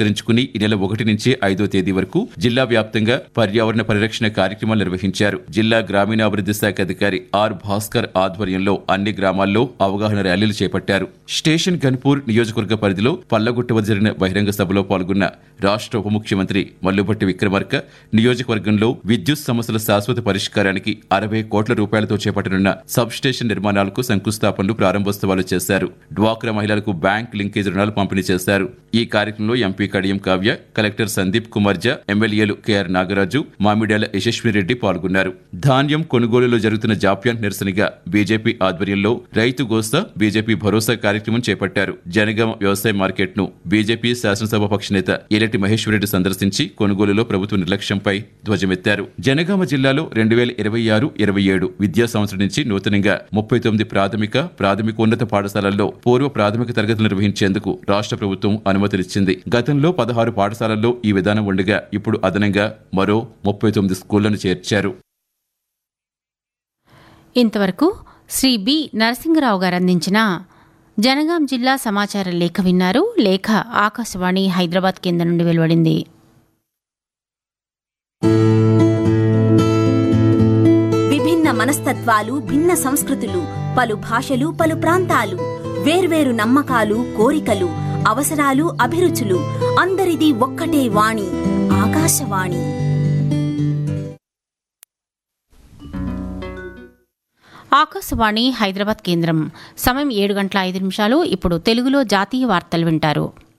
పురస్కరించుకుని ఈ నెల ఒకటి నుంచి ఐదో తేదీ వరకు జిల్లా వ్యాప్తంగా పర్యావరణ పరిరక్షణ కార్యక్రమాలు నిర్వహించారు జిల్లా గ్రామీణాభివృద్ధి శాఖ అధికారి ఆర్ భాస్కర్ ఆధ్వర్యంలో అన్ని గ్రామాల్లో అవగాహన ర్యాలీలు చేపట్టారు స్టేషన్ గన్పూర్ నియోజకవర్గ పరిధిలో పల్లగుట్ట వద్ద జరిగిన బహిరంగ సభలో పాల్గొన్న రాష్ట్ర ఉప ముఖ్యమంత్రి మల్లుభట్టి విక్రమార్క నియోజకవర్గంలో విద్యుత్ సమస్యల శాశ్వత పరిష్కారానికి అరవై కోట్ల రూపాయలతో చేపట్టనున్న సబ్ స్టేషన్ నిర్మాణాలకు శంకుస్థాపనలు ప్రారంభోత్సవాలు చేశారు డ్వాక్రా మహిళలకు బ్యాంక్ లింకేజ్ రుణాలు పంపిణీ చేశారు ఈ కార్యక్రమంలో ఎంపీ కడియం కావ్య కలెక్టర్ సందీప్ కుమార్ జా ఎమ్మెల్యేలు కెఆర్ నాగరాజు మామిడాల యశస్విరెడ్డి పాల్గొన్నారు ధాన్యం కొనుగోలులో జరుగుతున్న జాప్యానికి నిరసనగా బీజేపీ ఆధ్వర్యంలో రైతు గోస్తా బీజేపీ భరోసా కార్యక్రమం చేపట్టారు జనగామ వ్యవసాయ మార్కెట్ ను బీజేపీ శాసనసభాపక్ష నేత ఎలటి మహేశ్వరరెడ్డి సందర్శించి కొనుగోలులో ప్రభుత్వ నిర్లక్ష్యంపై ధ్వజమెత్తారు జనగామ జిల్లాలో రెండు వేల ఇరవై ఆరు ఇరవై ఏడు విద్యా సంవత్సరం నుంచి నూతనంగా ముప్పై తొమ్మిది ప్రాథమిక ప్రాథమికోన్నత పాఠశాలల్లో పూర్వ ప్రాథమిక తరగతులు నిర్వహించేందుకు రాష్ట్ర ప్రభుత్వం అనుమతినిచ్చింది గతంలో పదహారు పాఠశాలల్లో ఈ విధానం ఉండగా ఇప్పుడు అదనంగా మరో ముప్పై తొమ్మిది స్కూళ్లను చేర్చారు ఇంతవరకు శ్రీ బి నరసింగరావు గారు అందించిన జనగాం జిల్లా సమాచార లేఖ విన్నారు లేఖ ఆకాశవాణి హైదరాబాద్ కేంద్రం నుండి వెలువడింది విభిన్న మనస్తత్వాలు భిన్న సంస్కృతులు పలు భాషలు పలు ప్రాంతాలు వేర్వేరు నమ్మకాలు కోరికలు అవసరాలు అభిరుచులు అందరిది ఒక్కటే వాణి ఆకాశవాణి ఆకాశవాణి హైదరాబాద్ కేంద్రం సమయం ఏడు గంటల ఐదు నిమిషాలు ఇప్పుడు తెలుగులో జాతీయ వార్తలు వింటారు